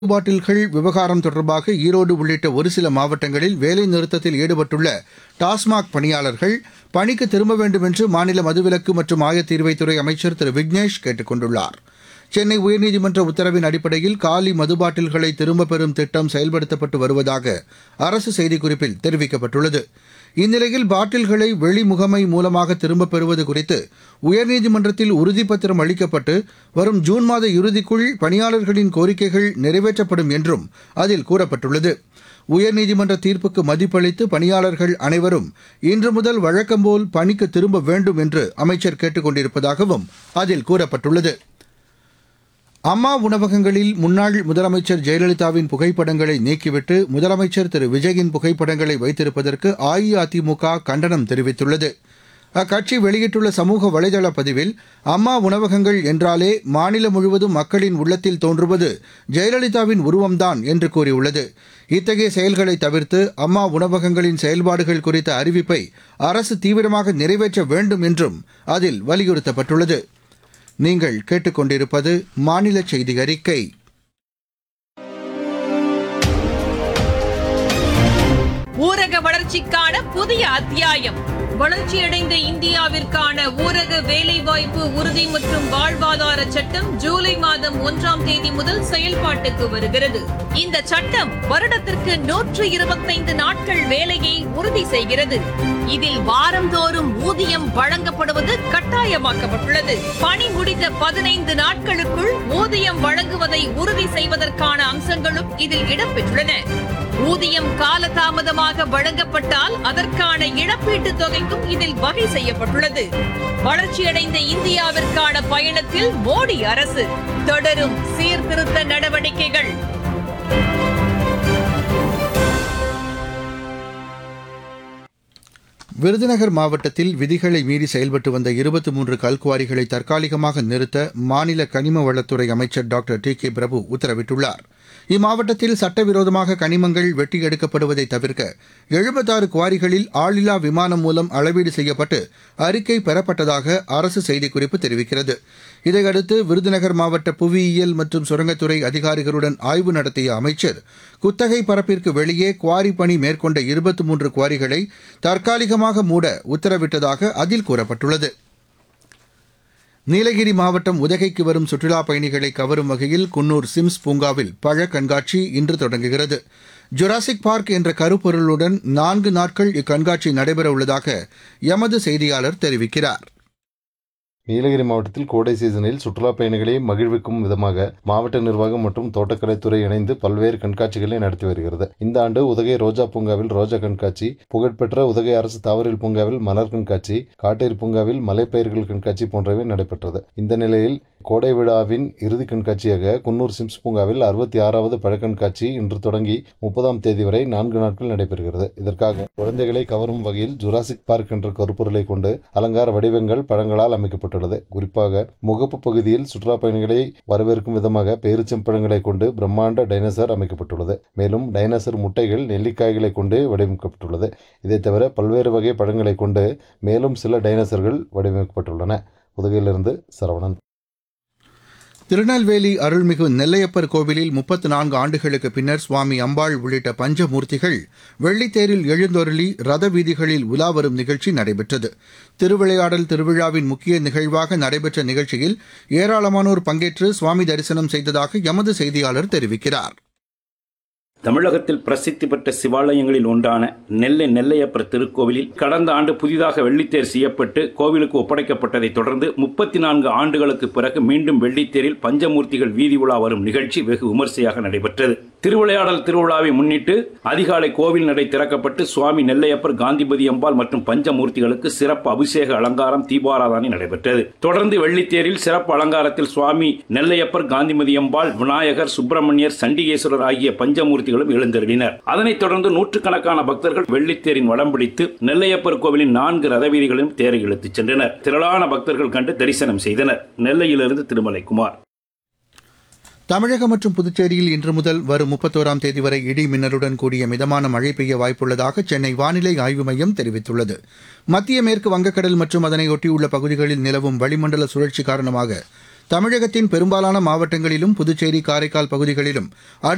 பாட்டில்கள் விவகாரம் தொடர்பாக ஈரோடு உள்ளிட்ட ஒரு சில மாவட்டங்களில் வேலை நிறுத்தத்தில் ஈடுபட்டுள்ள டாஸ்மாக் பணியாளர்கள் பணிக்கு திரும்ப வேண்டும் என்று மாநில மதுவிலக்கு மற்றும் ஆயத்தீர்வைத்துறை அமைச்சர் திரு விக்னேஷ் கேட்டுக் கொண்டுள்ளார் சென்னை உயர்நீதிமன்ற உத்தரவின் அடிப்படையில் காலி மது பாட்டில்களை திரும்பப் பெறும் திட்டம் செயல்படுத்தப்பட்டு வருவதாக அரசு செய்திக்குறிப்பில் தெரிவிக்கப்பட்டுள்ளது இந்நிலையில் பாட்டில்களை வெளிமுகமை மூலமாக திரும்பப் பெறுவது குறித்து உயர்நீதிமன்றத்தில் உறுதிப்பத்திரம் அளிக்கப்பட்டு வரும் ஜூன் மாத இறுதிக்குள் பணியாளர்களின் கோரிக்கைகள் நிறைவேற்றப்படும் என்றும் அதில் கூறப்பட்டுள்ளது உயர்நீதிமன்ற தீர்ப்புக்கு மதிப்பளித்து பணியாளர்கள் அனைவரும் இன்று முதல் வழக்கம்போல் பணிக்கு திரும்ப வேண்டும் என்று அமைச்சர் கேட்டுக் கொண்டிருப்பதாகவும் அதில் கூறப்பட்டுள்ளது அம்மா உணவகங்களில் முன்னாள் முதலமைச்சர் ஜெயலலிதாவின் புகைப்படங்களை நீக்கிவிட்டு முதலமைச்சர் திரு விஜயின் புகைப்படங்களை வைத்திருப்பதற்கு அஇஅதிமுக கண்டனம் தெரிவித்துள்ளது அக்கட்சி வெளியிட்டுள்ள சமூக வலைதள பதிவில் அம்மா உணவகங்கள் என்றாலே மாநிலம் முழுவதும் மக்களின் உள்ளத்தில் தோன்றுவது ஜெயலலிதாவின் உருவம்தான் என்று கூறியுள்ளது இத்தகைய செயல்களை தவிர்த்து அம்மா உணவகங்களின் செயல்பாடுகள் குறித்த அறிவிப்பை அரசு தீவிரமாக நிறைவேற்ற வேண்டும் என்றும் அதில் வலியுறுத்தப்பட்டுள்ளது நீங்கள் கேட்டுக்கொண்டிருப்பது மாநில செய்தி அறிக்கை ஊரக வளர்ச்சிக்கான புதிய அத்தியாயம் வளர்ச்சியடைந்த இந்தியாவிற்கான ஊரக வேலைவாய்ப்பு உறுதி மற்றும் வாழ்வாதார சட்டம் ஜூலை மாதம் ஒன்றாம் தேதி முதல் செயல்பாட்டுக்கு வருகிறது இந்த சட்டம் வருடத்திற்கு நூற்று இருபத்தைந்து நாட்கள் வேலையை உறுதி செய்கிறது இதில் வாரந்தோறும் ஊதியம் வழங்கப்படுவது கட்டாயமாக்கப்பட்டுள்ளது பணி முடிந்த பதினைந்து நாட்களுக்குள் ஊதியம் வழங்குவதை உறுதி செய்வதற்கான அம்சங்களும் இதில் இடம்பெற்றுள்ளன ஊதியம் காலதாமதமாக வழங்கப்பட்டால் அதற்கான இழப்பீட்டுத் தொகைக்கும் இதில் வகை செய்யப்பட்டுள்ளது வளர்ச்சியடைந்த இந்தியாவிற்கான பயணத்தில் மோடி அரசு தொடரும் சீர்திருத்த நடவடிக்கைகள் விருதுநகர் மாவட்டத்தில் விதிகளை மீறி செயல்பட்டு வந்த இருபத்தி மூன்று கல்குவாரிகளை தற்காலிகமாக நிறுத்த மாநில கனிம வளத்துறை அமைச்சர் டாக்டர் டி கே பிரபு உத்தரவிட்டுள்ளார் இம்மாவட்டத்தில் சட்டவிரோதமாக கனிமங்கள் வெட்டி எடுக்கப்படுவதை தவிர்க்க எழுபத்தாறு குவாரிகளில் ஆளில்லா விமானம் மூலம் அளவீடு செய்யப்பட்டு அறிக்கை பெறப்பட்டதாக அரசு செய்திக்குறிப்பு தெரிவிக்கிறது இதையடுத்து விருதுநகர் மாவட்ட புவியியல் மற்றும் சுரங்கத்துறை அதிகாரிகளுடன் ஆய்வு நடத்திய அமைச்சர் குத்தகை பரப்பிற்கு வெளியே குவாரி பணி மேற்கொண்ட இருபத்தி மூன்று குவாரிகளை தற்காலிகமாக மூட உத்தரவிட்டதாக அதில் கூறப்பட்டுள்ளது நீலகிரி மாவட்டம் உதகைக்கு வரும் சுற்றுலாப் பயணிகளை கவரும் வகையில் குன்னூர் சிம்ஸ் பூங்காவில் பழ கண்காட்சி இன்று தொடங்குகிறது ஜுராசிக் பார்க் என்ற கருப்பொருளுடன் நான்கு நாட்கள் இக்கண்காட்சி நடைபெற உள்ளதாக எமது செய்தியாளர் தெரிவிக்கிறார் நீலகிரி மாவட்டத்தில் கோடை சீசனில் சுற்றுலாப் பயணிகளை மகிழ்விக்கும் விதமாக மாவட்ட நிர்வாகம் மற்றும் தோட்டக்கலைத்துறை இணைந்து பல்வேறு கண்காட்சிகளை நடத்தி வருகிறது இந்த ஆண்டு உதகை ரோஜா பூங்காவில் ரோஜா கண்காட்சி புகழ்பெற்ற உதகை அரசு தாவரில் பூங்காவில் மலர் கண்காட்சி காட்டேரி பூங்காவில் மலைப்பயிர்கள் கண்காட்சி போன்றவை நடைபெற்றது இந்த நிலையில் கோடை விழாவின் இறுதி கண்காட்சியாக குன்னூர் சிம்ஸ் பூங்காவில் அறுபத்தி ஆறாவது பழக்கண்காட்சி இன்று தொடங்கி முப்பதாம் தேதி வரை நான்கு நாட்கள் நடைபெறுகிறது இதற்காக குழந்தைகளை கவரும் வகையில் ஜுராசிக் பார்க் என்ற கருப்பொருளை கொண்டு அலங்கார வடிவங்கள் பழங்களால் அமைக்கப்பட்டுள்ளது குறிப்பாக முகப்பு பகுதியில் சுற்றுலா பயணிகளை வரவேற்கும் விதமாக பேரிச்சம்பழங்களை கொண்டு பிரம்மாண்ட டைனோசர் அமைக்கப்பட்டுள்ளது மேலும் டைனோசர் முட்டைகள் நெல்லிக்காய்களை கொண்டு வடிவமைக்கப்பட்டுள்ளது இதைத் தவிர பல்வேறு வகை பழங்களை கொண்டு மேலும் சில டைனோசர்கள் வடிவமைக்கப்பட்டுள்ளன உதகையிலிருந்து சரவணன் திருநெல்வேலி அருள்மிகு நெல்லையப்பர் கோவிலில் முப்பத்து நான்கு ஆண்டுகளுக்கு பின்னர் சுவாமி அம்பாள் உள்ளிட்ட பஞ்சமூர்த்திகள் வெள்ளித்தேரில் எழுந்தொருளி ரத வீதிகளில் உலா வரும் நிகழ்ச்சி நடைபெற்றது திருவிளையாடல் திருவிழாவின் முக்கிய நிகழ்வாக நடைபெற்ற நிகழ்ச்சியில் ஏராளமானோர் பங்கேற்று சுவாமி தரிசனம் செய்ததாக எமது செய்தியாளர் தெரிவிக்கிறார் தமிழகத்தில் பிரசித்தி பெற்ற சிவாலயங்களில் ஒன்றான நெல்லை நெல்லையப்பர் திருக்கோவிலில் கடந்த ஆண்டு புதிதாக வெள்ளித்தேர் செய்யப்பட்டு கோவிலுக்கு ஒப்படைக்கப்பட்டதைத் தொடர்ந்து முப்பத்தி நான்கு ஆண்டுகளுக்கு பிறகு மீண்டும் வெள்ளித்தேரில் பஞ்சமூர்த்திகள் வீதி உலா வரும் நிகழ்ச்சி வெகு விமர்சையாக நடைபெற்றது திருவிளையாடல் திருவிழாவை முன்னிட்டு அதிகாலை கோவில் நடை திறக்கப்பட்டு சுவாமி நெல்லையப்பர் காந்திபதி அம்பாள் மற்றும் பஞ்சமூர்த்திகளுக்கு சிறப்பு அபிஷேக அலங்காரம் தீபாராதனை நடைபெற்றது தொடர்ந்து வெள்ளித்தேரில் சிறப்பு அலங்காரத்தில் சுவாமி நெல்லையப்பர் காந்திமதி அம்பாள் விநாயகர் சுப்பிரமணியர் சண்டிகேஸ்வரர் ஆகிய பஞ்சமூர்த்தி மூர்த்திகளும் எழுந்தருளினர் அதனைத் தொடர்ந்து நூற்றுக்கணக்கான பக்தர்கள் வெள்ளித்தேரின் வடம் பிடித்து நெல்லையப்பர் கோவிலின் நான்கு ரதவீதிகளையும் தேரை இழுத்துச் சென்றனர் திரளான பக்தர்கள் கண்டு தரிசனம் செய்தனர் நெல்லையிலிருந்து திருமலை குமார் தமிழகம் மற்றும் புதுச்சேரியில் இன்று முதல் வரும் முப்பத்தோராம் தேதி வரை இடி மின்னலுடன் கூடிய மிதமான மழை பெய்ய வாய்ப்புள்ளதாக சென்னை வானிலை ஆய்வு மையம் தெரிவித்துள்ளது மத்திய மேற்கு வங்கக்கடல் மற்றும் அதனை ஒட்டியுள்ள பகுதிகளில் நிலவும் வளிமண்டல சுழற்சி காரணமாக தமிழகத்தின் பெரும்பாலான மாவட்டங்களிலும் புதுச்சேரி காரைக்கால் பகுதிகளிலும் அடுத்த